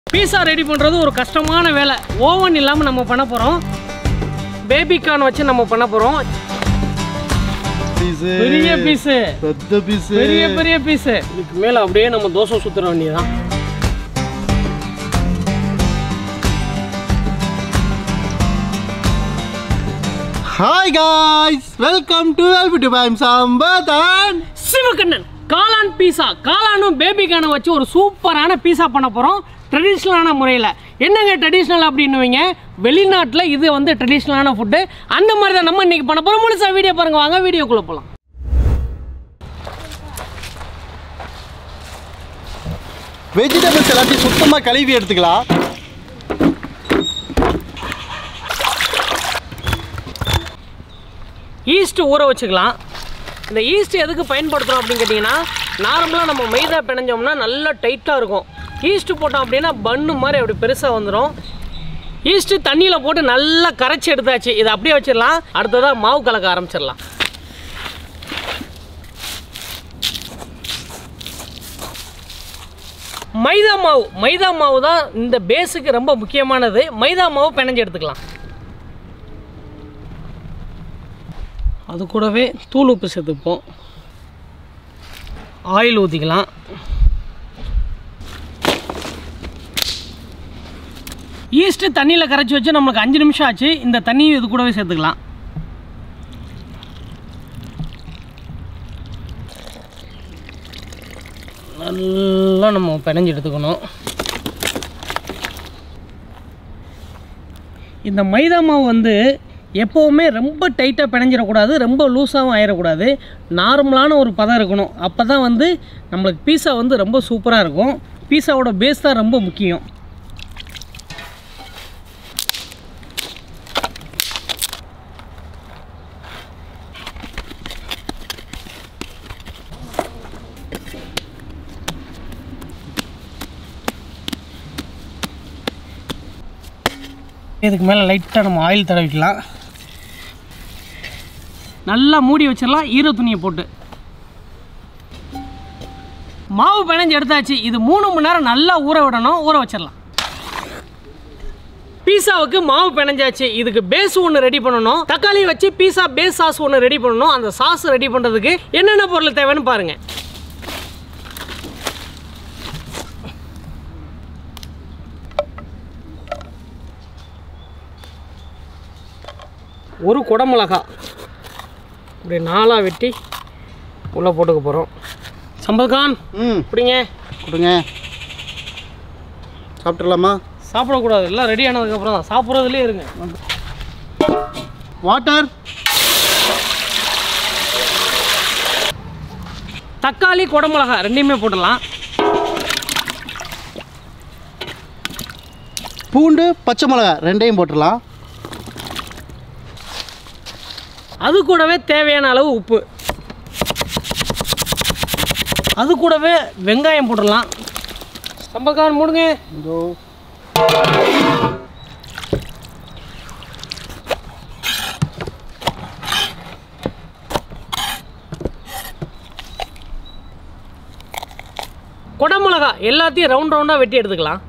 Pizza ready பண்ணுறது ஒரு கஷ்டமான வேலை ஓவன் இல்லாமல் நம்ம பண்ண போகிறோம் பேபிகார்ன் வச்சு நம்ம பண்ண போகிறோம் பீஸு பெரிய பீஸு பெத்த பீஸு பெரிய பெரிய பீஸு இதுக்கு மேலே அப்படியே நம்ம தோசை சுற்றுற வேண்டியதான் hi guys welcome to LPT பைம் சம்பதான் சிவகண்ணன் காளான் பீஸா காளானும் பேபிகார்னும் வச்சு ஒரு சூப்பரான பீஸா பண்ண போகிறோம் ட்ரெடிஷ்னலான முறையில் என்னங்க ட்ரெடிஷ்னல் அப்படின்னுவீங்க வெளிநாட்டில் இது வந்து ட்ரெடிஷ்னலான ஃபுட்டு அந்த மாதிரி தான் நம்ம இன்றைக்கி பண்ண போகிறோம் முழுசாக வீடியோ பாருங்க வாங்க வீடியோக்குள்ளே போகலாம் வெஜிடபிள்ஸ் எல்லாத்தையும் சுத்தமாக கழுவி எடுத்துக்கலாம் ஈஸ்ட் ஊற வச்சுக்கலாம் இந்த ஈஸ்ட் எதுக்கு பயன்படுத்துகிறோம் அப்படின்னு கேட்டிங்கன்னா நார்மலாக நம்ம மைதா பிணைஞ்சோம்னா நல்லா டைட்டாக இருக்கும் ஈஸ்ட் போட்டோம் அப்படின்னா பன்னு மாதிரி அப்படி பெருசாக வந்துடும் ஈஸ்ட்டு தண்ணியில் போட்டு நல்லா கரைச்சி எடுத்தாச்சு இதை அப்படியே வச்சிடலாம் அடுத்ததாக மாவு கலக்க ஆரம்பிச்சிடலாம் மைதா மாவு மைதா மாவு தான் இந்த பேஸுக்கு ரொம்ப முக்கியமானது மைதா மாவு பிணைஞ்சு எடுத்துக்கலாம் அது கூடவே தூள் உப்பு சேர்த்துப்போம் ஆயில் ஊற்றிக்கலாம் ஈஸ்ட்டு தண்ணியில் கரைச்சி வச்சு நம்மளுக்கு அஞ்சு நிமிஷம் ஆச்சு இந்த தண்ணியும் இது கூடவே சேர்த்துக்கலாம் நல்லா நம்ம பிணைஞ்சு எடுத்துக்கணும் இந்த மைதா மாவு வந்து எப்போவுமே ரொம்ப டைட்டாக பிணைஞ்சிடக்கூடாது ரொம்ப லூஸாகவும் ஆயிடக்கூடாது நார்மலான ஒரு பதம் இருக்கணும் அப்போ தான் வந்து நம்மளுக்கு பீஸா வந்து ரொம்ப சூப்பராக இருக்கும் பீஸாவோட பேஸ் தான் ரொம்ப முக்கியம் இதுக்கு மேலே லைட்டாக நம்ம ஆயில் தடவிக்கலாம் நல்லா மூடி வச்சிடலாம் ஈர துணியை போட்டு மாவு பிணைஞ்சு எடுத்தாச்சு இது மூணு மணி நேரம் நல்லா ஊற விடணும் ஊற வச்சிடலாம் பீஸாவுக்கு மாவு பிணைஞ்சாச்சு இதுக்கு பேஸ் ஒன்று ரெடி பண்ணணும் தக்காளி வச்சு பீஸா பேஸ் சாஸ் ஒன்று ரெடி பண்ணணும் அந்த சாஸ் ரெடி பண்ணுறதுக்கு என்னென்ன பொருள் தேவைன்னு பாருங்கள் ஒரு குடமிளகா இப்படி நாலாக வெட்டி உள்ளே போட்டுக்க போகிறோம் சம்பத்கான் ம் இப்படிங்க கொடுங்க சாப்பிட்றலாமா சாப்பிடக்கூடாது எல்லாம் ரெடி ஆனதுக்கப்புறம் தான் சாப்பிட்றதுலேயே இருங்க வாட்டர் தக்காளி குடமிளகா ரெண்டையுமே போட்டுடலாம் பூண்டு பச்சை மிளகா ரெண்டையும் போட்டுடலாம் அது கூடவே தேவையான அளவு உப்பு அது கூடவே வெங்காயம் போட்டுடலாம் சம்பத்கான் மூடுங்க இதோ குடமிளகா எல்லாத்தையும் ரவுண்ட் ரவுண்டாக வெட்டி எடுத்துக்கலாம்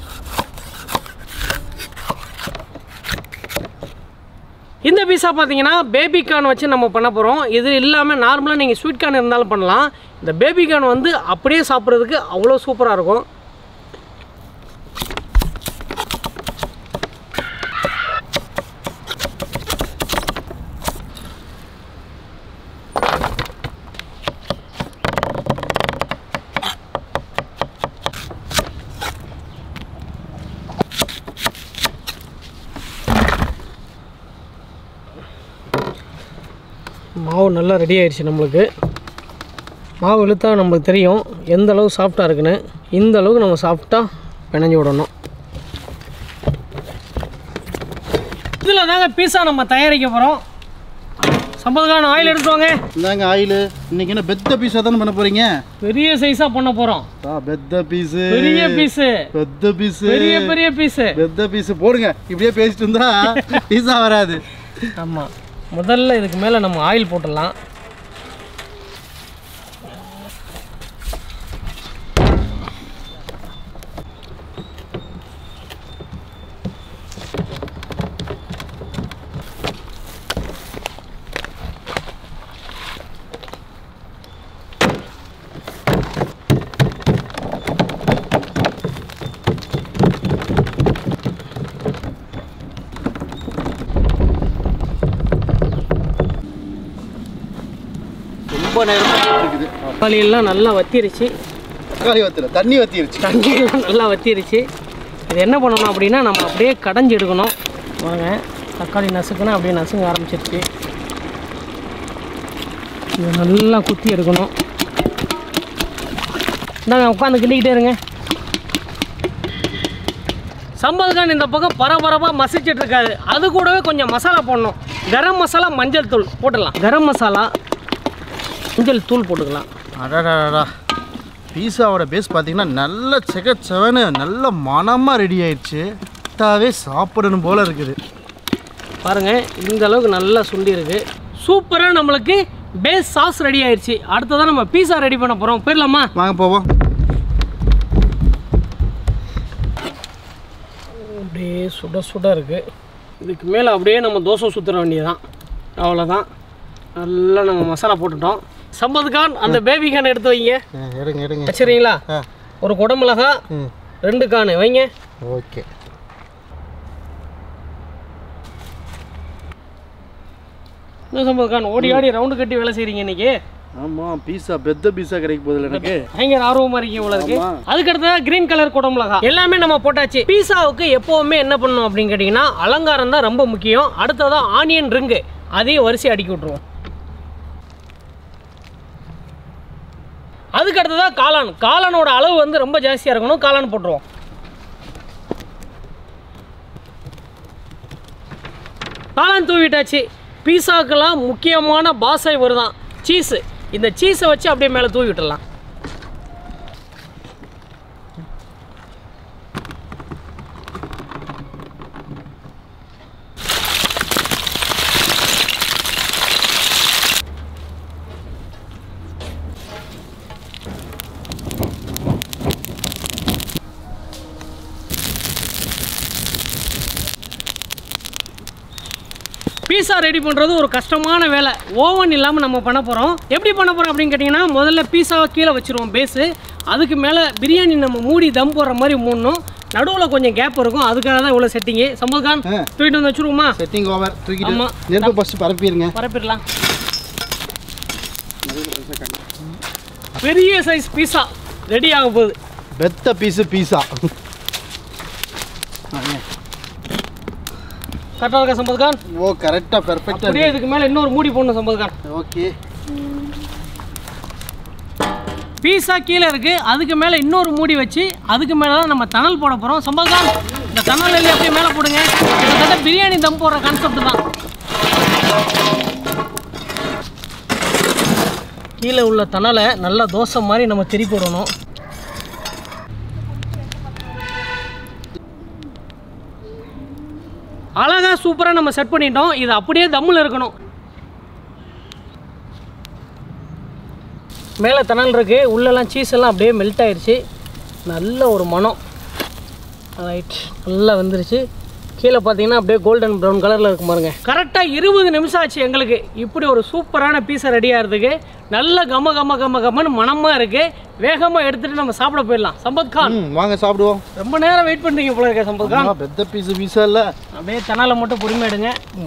இந்த பீஸா பார்த்தீங்கன்னா பேபி கார்ன் வச்சு நம்ம பண்ண போகிறோம் இது இல்லாமல் நார்மலாக நீங்கள் ஸ்வீட் கார்ன் இருந்தாலும் பண்ணலாம் இந்த பேபி கார்ன் வந்து அப்படியே சாப்பிட்றதுக்கு அவ்வளோ சூப்பராக இருக்கும் மாவு நல்லா ரெடி ஆயிடுச்சு நம்மளுக்கு மாவு இழுத்தா நம்மளுக்கு தெரியும் எந்த அளவு சாஃப்டாக இருக்குன்னு இந்த அளவுக்கு நம்ம சாஃப்டாக பிணைஞ்சு விடணும் இதில் தாங்க பீஸா நம்ம தயாரிக்க போகிறோம் சம்பதுக்கான ஆயில் எடுத்துவாங்க இந்தாங்க ஆயில் இன்னைக்கு என்ன பெத்த பீஸாக தானே பண்ண போகிறீங்க பெரிய சைஸாக பண்ண போகிறோம் ஆ பெத்த பீஸு பெரிய பீஸு பெத்த பீஸு பெரிய பெரிய பீஸு பெத்த பீஸு போடுங்க இப்படியே பேசிட்டு இருந்தா பீஸா வராது ஆமாம் முதல்ல இதுக்கு மேலே நம்ம ஆயில் போட்டுடலாம் ரொம்ப நேரமாக இருக்குது தக்காளி எல்லாம் நல்லா வத்திருச்சு தக்காளி வத்துல தண்ணி வத்திருச்சு தண்ணி எல்லாம் நல்லா வத்திருச்சு இது என்ன பண்ணணும் அப்படின்னா நம்ம அப்படியே கடைஞ்சி எடுக்கணும் வாங்க தக்காளி நசுக்குன்னா அப்படியே நசுங்க ஆரம்பிச்சிருச்சு இதை நல்லா குத்தி எடுக்கணும் இந்தாங்க உட்காந்து கிண்டிக்கிட்டே இருங்க சம்பதுகான் இந்த பக்கம் பரபரப்பாக மசிச்சிட்டு இருக்காது அது கூடவே கொஞ்சம் மசாலா போடணும் கரம் மசாலா மஞ்சள் தூள் போட்டுடலாம் கரம் மசாலா மஞ்சள் தூள் போட்டுக்கலாம் அடாடாடா பீஸாவோட பேஸ் பார்த்தீங்கன்னா நல்ல செகச்சவனு நல்ல மனமாக ரெடி ஆயிடுச்சு கரெக்டாகவே சாப்பிடணும் போல இருக்குது பாருங்க இந்த அளவுக்கு நல்லா சுண்டி இருக்கு சூப்பராக நம்மளுக்கு பேஸ் சாஸ் ரெடி ஆயிடுச்சு அடுத்ததான் நம்ம பீஸா ரெடி பண்ண போகிறோம் போயிடலாமா வாங்க போவோம் அப்படியே சுட சுட இருக்கு இதுக்கு மேலே அப்படியே நம்ம தோசை சுற்றுற வேண்டியதுதான் அவ்வளோதான் நல்லா நம்ம மசாலா போட்டுட்டோம் சம்பத் கான் அந்த பேபி கான் எடுத்து வைங்க ஆ, எடுங்க எடுங்க வச்சுறீங்களா ஆ ஒரு குடமிளகா ம் ரெண்டு கான் வைங்க ஓகே என்ன சம்பத் கான் ஓடி ஆடி ரவுண்டு கட்டி வேலை செய்கிறீங்க இன்னைக்கு ஆமாம் பீஸா பெத்த பீஸா கிடைக்க போதில்ல எனக்கு பயங்கர ஆர்வமா இருக்கீங்க போல இருக்கு ஆமா. அதுக்கு அடுத்ததா கிரீன் கலர் குடமிளகா எல்லாமே நம்ம போட்டாச்சு பீஸாவுக்கு எப்பவுமே என்ன பண்ணணும் அப்படின்னு கேட்டிங்கன்னா அலங்காரம் தான் ரொம்ப முக்கியம் அடுத்ததா ஆனியன் ரிங்கு அதையும் வரிசை அடுக்கி விட்ருவோம் அதுக்கு அடுத்ததா காளான் காளானோட அளவு வந்து ரொம்ப ஜாஸ்தியாக இருக்கணும் காளான் போட்டுருவோம் காளான் தூவிட்டாச்சு பீஸாக்கெல்லாம் முக்கியமான பாசை வருதான் சீஸு இந்த சீஸை வச்சு அப்படியே மேலே தூவி விட்டுடலாம் பீஸா ரெடி பண்ணுறது ஒரு கஷ்டமான வேலை ஓவன் இல்லாமல் நம்ம பண்ண போகிறோம் எப்படி பண்ண போகிறோம் அப்படின்னு கேட்டிங்கன்னா முதல்ல பீஸாவை கீழே வச்சுருவோம் பேஸு அதுக்கு மேலே பிரியாணி நம்ம மூடி தம் போடுற மாதிரி மூடணும் நடுவில் கொஞ்சம் கேப் இருக்கும் அதுக்காக தான் இவ்வளோ செட்டிங்கு சம்பதுகான் ஆ. தூக்கிட்டு வந்து வச்சுருவோமா செட்டிங் ஓவர் தூக்கிட்டு ஆமா. நெருப்பு ஃபஸ்ட்டு பரப்பிடுங்க பரப்பிடலாம் பெரிய சைஸ் பீஸா ரெடி ஆக போகுது பெத்த பீஸு பீஸா கரெக்டாக இருக்கா சம்பதுகான் ஓ கரெக்டாக பெர்ஃபெக்டாக அப்படியே இதுக்கு மேலே இன்னொரு மூடி போடணும் சம்பதுகான் ஓகே பீஸா கீழே இருக்கு அதுக்கு மேலே இன்னொரு மூடி வச்சு அதுக்கு மேலே தான் நம்ம தணல் போட போகிறோம் சம்பவம் இந்த தணல் எல்லாம் அப்படியே மேலே போடுங்க கிட்டத்தட்ட பிரியாணி தம் போடுற கான்செப்ட் தான் கீழே உள்ள தணலை நல்லா தோசை மாதிரி நம்ம திருப்பி விடணும் அழகா சூப்பராக நம்ம செட் பண்ணிட்டோம் இது அப்படியே தம்மில் இருக்கணும் மேலே தணல் இருக்கு உள்ளெல்லாம் சீஸ் எல்லாம் அப்படியே மெல்ட் ஆயிடுச்சு நல்ல ஒரு மனம் ரைட் நல்லா வந்துருச்சு கீழே பார்த்தீங்கன்னா அப்படியே கோல்டன் ப்ரௌன் கலரில் இருக்கும் பாருங்க கரெக்டாக இருபது நிமிஷம் ஆச்சு எங்களுக்கு இப்படி ஒரு சூப்பரான பீஸை ரெடி ஆகிறதுக்கு நல்ல கம கம கம கமன்னு மனமாக இருக்குது வேகமாக எடுத்துகிட்டு நம்ம சாப்பிட போயிடலாம் சம்பத் கான் ம் வாங்க சாப்பிடுவோம் ரொம்ப நேரம் வெயிட் பண்ணுறீங்க போல இருக்க சம்பத் கான் ஆமா, பெத்த பீஸு பீஸா இல்லை அப்படியே தணலை மட்டும் பொறுமை எடுங்க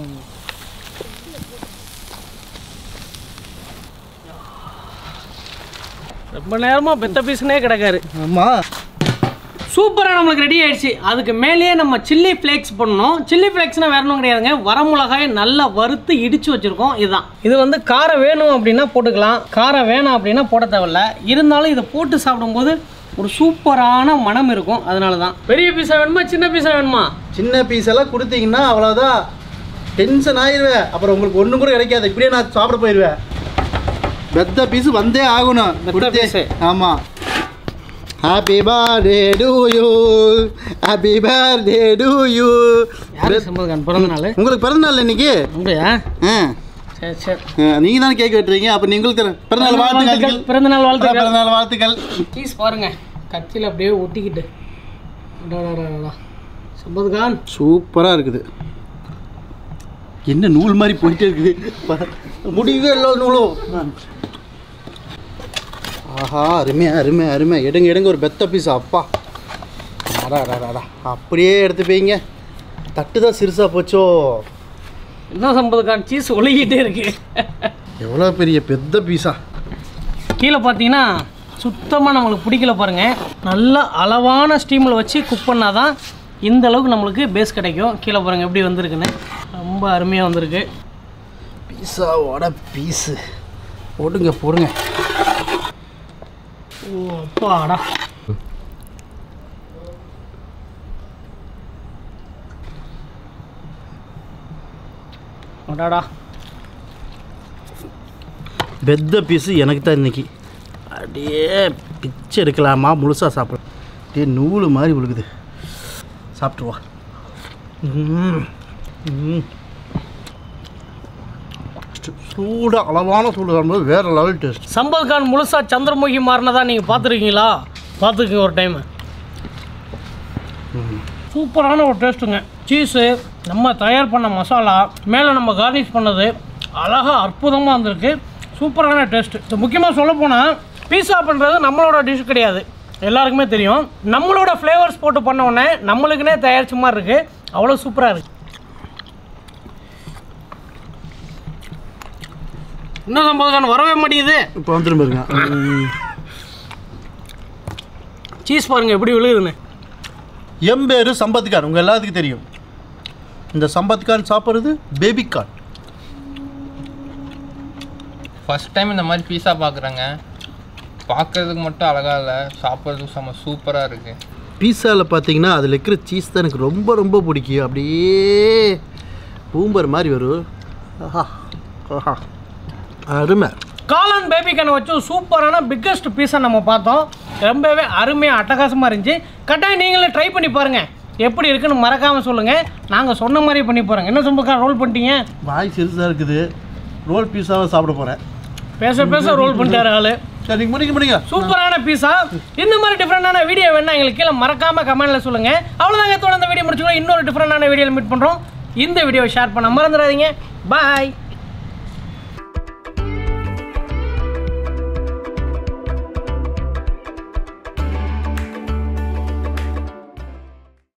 ரொம்ப நேரமாக பெத்த பீஸ்னே கிடக்காரு ஆமாம் சூப்பராக நம்மளுக்கு ரெடி ஆயிடுச்சு அதுக்கு மேலேயே நம்ம சில்லி ஃப்ளேக்ஸ் பண்ணோம் சில்லி ஃப்ளேக்ஸ்னால் வேற ஒன்றும் கிடையாதுங்க வரமிளகாயை நல்லா வறுத்து இடிச்சு வச்சுருக்கோம் இதுதான் இது வந்து காரம் வேணும் அப்படின்னா போட்டுக்கலாம் காரம் வேணாம் அப்படின்னா போட தேவையில்ல இருந்தாலும் இதை போட்டு சாப்பிடும்போது ஒரு சூப்பரான மனம் இருக்கும் அதனால தான் பெரிய பீஸா வேணுமா சின்ன பீஸா வேணுமா சின்ன பீஸ் எல்லாம் கொடுத்தீங்கன்னா அவ்வளோதான் டென்ஷன் ஆயிடுவேன் அப்புறம் உங்களுக்கு ஒன்றும் கூட கிடைக்காது இப்படியே நான் சாப்பிட போயிடுவேன் பெத்த பீஸ் வந்தே ஆகணும் பெத்த கொடுத்தே piece. ஆமாம் happy birthday to you happy birthday to you யாரு சம்பதுகான் பிறந்த நாள் உங்களுக்கு பிறந்த நாள் இன்னைக்கு அப்படியா ஆ சரி சரி நீங்கள் தானே கேக் வெட்டுறீங்க அப்போ நீங்களுக்கு தரேன் பிறந்தநாள் வாழ்த்துக்கள் பிறந்த நாள் வாழ்த்துக்கள் பிறந்தநாள் வாழ்த்துக்கள் சீஸ் பாருங்க கத்தியில் அப்படியே ஒட்டிக்கிட்டு அடாடாடாடா. சம்பதுகான் சூப்பராக இருக்குது என்ன நூல் மாதிரி போயிட்டே இருக்குது ப- முடியவே இல்லை நூலும் ஆஹா அருமை அருமை அருமை எடுங்க எடுங்க ஒரு பெத்த பீஸ் அப்பா அடா அடா, அடா, அடா அப்படியே எடுத்து போய்ங்க தட்டு தான் சிறுசாக போச்சோ என்ன சம்பதுகான் சீஸ் ஒழுகிட்டே இருக்கு எவ்வளோ பெரிய பெத்த பீஸா கீழே பார்த்தீங்கன்னா சுத்தமாக நம்மளுக்கு பிடிக்கல பாருங்கள் நல்லா அளவான ஸ்டீமில் வச்சு குக் பண்ணால் தான் இந்த அளவுக்கு நம்மளுக்கு பேஸ் கிடைக்கும் கீழே பாருங்கள் எப்படி வந்திருக்குன்னு ரொம்ப அருமையாக வந்திருக்கு பீஸாவோட பீஸு போடுங்க போடுங்க ஓ அப்பாடா அடாடா பெத்த பீஸு எனக்கு தான் இன்னைக்கு அப்படியே பிச்சு எடுக்கலாமா முழுசாக சாப்பிட அப்படியே நூல் மாதிரி விழுகுது சாப்பிட்ருவா ம் ம் சூடாக அளவான சூடு சாப்பிடும்போது வேறு லெவல் டேஸ்ட் சம்பல் கான் முழுசா சந்திரமுகி மாறினதா நீங்கள் பார்த்துருக்கீங்களா பார்த்துருக்கீங்க ஒரு டைம் சூப்பரான ஒரு டேஸ்ட்டுங்க சீஸு நம்ம தயார் பண்ண மசாலா மேலே நம்ம கார்னிஷ் பண்ணது அழகாக அற்புதமாக இருந்திருக்கு சூப்பரான டேஸ்ட்டு இது முக்கியமாக சொல்ல போனால் பீஸா பண்ணுறது நம்மளோட டிஷ் கிடையாது எல்லாருக்குமே தெரியும் நம்மளோட ஃப்ளேவர்ஸ் போட்டு பண்ண உடனே நம்மளுக்குனே தயாரிச்ச மாதிரி இருக்குது அவ்வளோ சூப்பராக இருக்குது இன்னும் சம்பவம் வரவே மாட்டேங்குது இப்போ வந்துடும் பாருங்க ம். சீஸ் பாருங்க எப்படி விழுகுதுன்னு என் பேர் சம்பத்கான் உங்கள் எல்லாத்துக்கும் தெரியும் இந்த சம்பத்கான் சாப்பிட்றது பேபிகான் ஃபர்ஸ்ட் டைம் இந்த மாதிரி பீஸா பார்க்குறேங்க பார்க்கறதுக்கு மட்டும் அழகா இல்லை சாப்பிட்றதுக்கு செம்ம சூப்பராக இருக்குது பீஸாவில் பார்த்தீங்கன்னா அதில் இருக்கிற சீஸ் தான் எனக்கு ரொம்ப ரொம்ப பிடிக்கும் அப்படியே பூம்பர் மாதிரி வரும் ஆஹா ஆஹா அருமை காளான் பேபி கண்ணை வச்சு சூப்பரான பிக்கஸ்ட் பீஸை நம்ம பார்த்தோம் ரொம்பவே அருமையாக அட்டகாசமாக இருந்துச்சு கட்டாயம் நீங்களே ட்ரை பண்ணி பாருங்கள் எப்படி இருக்குன்னு மறக்காமல் சொல்லுங்கள் நாங்கள் சொன்ன மாதிரி பண்ணி பாருங்க என்ன சொம்பக்கா ரோல் பண்ணிட்டீங்க வாய் சிறுசாக இருக்குது ரோல் பீஸாவை சாப்பிட போகிறேன் பேச பேச ரோல் பண்ணிட்டாரு ஆளு சரி நீங்கள் முடிக்க முடியுங்க சூப்பரான பீஸா இந்த மாதிரி டிஃப்ரெண்டான வீடியோ வேணா எங்களுக்கு கீழே மறக்காம கமெண்ட்ல சொல்லுங்க அவ்வளோதாங்க தொடர்ந்து வீடியோ முடிச்சுக்கலாம் இன்னொரு டிஃப்ரெண்டான வீடியோவில் மீட் பண்ணுறோம் இந்த வீடியோவை ஷேர் பண்ண மறந்துடாதீங்க பாய்